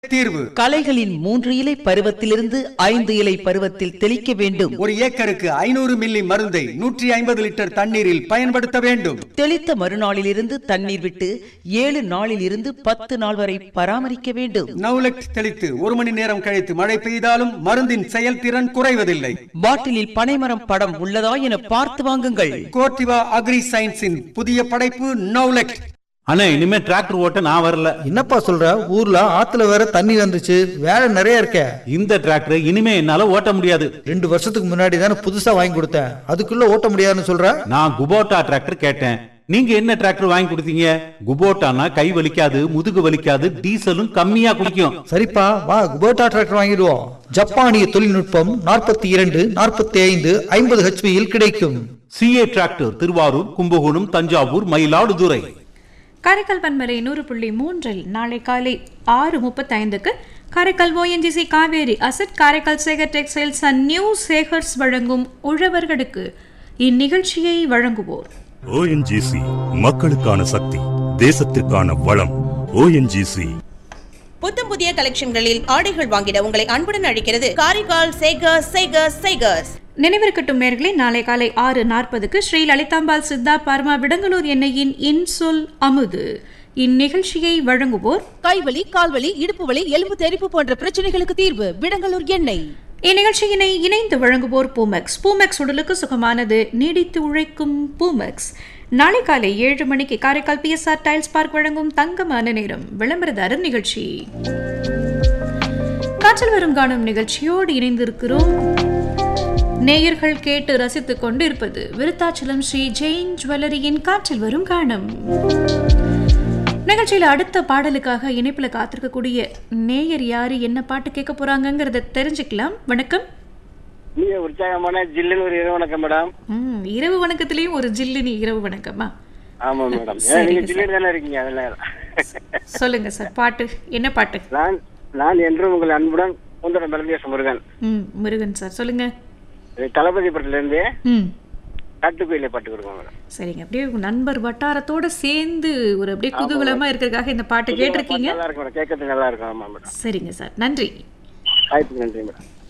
தீர்வு களைகளின் மூன்று இலை பருவத்திலிருந்து ஐந்து இலை பருவத்தில் தெளிக்க வேண்டும் ஒரு ஏக்கருக்கு ஐநூறு மில்லி மருந்தை நூற்றி ஐம்பது லிட்டர் தண்ணீரில் பயன்படுத்த வேண்டும் தெளித்த மறுநாளிலிருந்து தண்ணீர் விட்டு ஏழு நாளில் இருந்து பத்து நாள் வரை பராமரிக்க வேண்டும் நவுலெக்ட் தெளித்து ஒரு மணி நேரம் கழித்து மழை பெய்தாலும் மருந்தின் செயல்திறன் குறைவதில்லை பாட்டிலில் பனைமரம் படம் உள்ளதா என பார்த்து வாங்குங்கள் கோர்டிவா அக்ரி சயின்ஸின் புதிய படைப்பு நவுலெக்ட் அண்ணே இனிமே டிராக்டர் ஓட்ட நான் வரல என்னப்பா சொல்ற ஊர்ல ஆத்துல வேற தண்ணி வந்துச்சு வேலை நிறைய இருக்கே இந்த டிராக்டர் இனிமே என்னால ஓட்ட முடியாது ரெண்டு வருஷத்துக்கு முன்னாடி தானே புதுசா வாங்கி கொடுத்தேன் அதுக்குள்ள ஓட்ட முடியாதுன்னு சொல்ற நான் குபோட்டா டிராக்டர் கேட்டேன் நீங்க என்ன டிராக்டர் வாங்கி கொடுத்தீங்க குபோட்டானா கை வலிக்காது முதுகு வலிக்காது டீசலும் கம்மியா குடிக்கும் சரிப்பா வா குபோட்டா டிராக்டர் வாங்கிடுவோம் ஜப்பானிய தொழில்நுட்பம் நாற்பத்தி இரண்டு நாற்பத்தி ஐந்து ஐம்பது ஹெச்பியில் கிடைக்கும் சிஏ டிராக்டர் திருவாரூர் கும்பகோணம் தஞ்சாவூர் மயிலாடுதுறை காரைக்கால் பன்மலை நூறு புள்ளி மூன்றில் நாளை காலை ஆறு முப்பத்தைந்துக்கு Karaikal ONGC Cauvery asset Karaikal Sekar textiles and new Sekars வழங்கும் உழவர்களுக்கு இந்நிகழ்ச்சியை வழங்குவோர் ஓஎன்ஜிசி மக்களுக்கான சக்தி தேசத்திற்கான வளம் ஓஎன்ஜிசி புத்தம் புதிய கலெக்ஷன்களில் ஆடைகள் வாங்கிட உங்களை அன்புடன் அழைக்கிறது காரைக்கால் சேகர்ஸ் சேகர்ஸ் சேகர்ஸ் நினைவிருக்கட்டும் நேர்களே நாளை காலை ஆறு நாற்பதுக்கு ஸ்ரீ லலிதாம்பாள் சித்தா பர்மா விடங்கலூர் எண்ணெயின் இன்சொல் அமுது இந்நிகழ்ச்சியை வழங்குவோர் கைவலி கால்வலி இடுப்பு வலி எலும்பு தெறிப்பு போன்ற பிரச்சனைகளுக்கு தீர்வு விடங்கலூர் எண்ணெய் இந்நிகழ்ச்சியினை இணைந்து வழங்குவோர் பூமெக்ஸ் பூமெக்ஸ் உடலுக்கு சுகமானது நீடித்து உழைக்கும் பூமெக்ஸ் நாளை காலை ஏழு மணிக்கு காரைக்கால் பிஎஸ்ஆர் டைல்ஸ் பார்க் வழங்கும் தங்கமான நேரம் விளம்பரதாரர் நிகழ்ச்சி காற்றல் வரும் காணும் நிகழ்ச்சியோடு இணைந்திருக்கிறோம் நேயர்கள் கேட்டு ரசித்துக் கொண்டிருப்பது விருத்தாச்சலம் ஸ்ரீ ஜெயின் ஜுவல்லரியின் காற்றில் வரும் காணும் நிகழ்ச்சியில் அடுத்த பாடலுக்காக இணைப்புல காத்திருக்கக்கூடிய நேயர் யாரு என்ன பாட்டு கேட்க போறாங்கங்கிறத தெரிஞ்சுக்கலாம் வணக்கம் நீங்க உற்சாகமான ஜில்லுன்னு ஒரு இரவு வணக்கம் மேடம் ம், இரவு வணக்கத்திலயும் ஒரு ஜில்லுனி இரவு வணக்கமா ஆமா மேடம் ஏன் சரிங்க நீங்க சார். ஜில்லுன்னு தானே இருக்கீங்க அதனால சொல்லுங்க சார் பாட்டு என்ன பாட்டு நான் நான் என்றும் உங்கள் அன்புடன் முந்தர மெலந்தியாச முருகன் ம் முருகன் சார் சொல்லுங்க இது தளபதி படத்துல இருந்து ம் காட்டுக்குயில பாட்டு கொடுங்க மேடம் சரிங்க அப்படியே உங்க நண்பர் வட்டாரத்தோட சேர்ந்து ஒரு அப்படியே குதூகலமா இருக்கிறதுக்காக இந்த பாட்டு கேட்டிருக்கீங்க நல்லா இருக்கும் மேடம் கேட்கறதுக்கு நல்லா இருக்கும் ஆமா மேடம் சரிங்க சார் நன்றி வாய்ப்புக்கு நன்றி மேடம்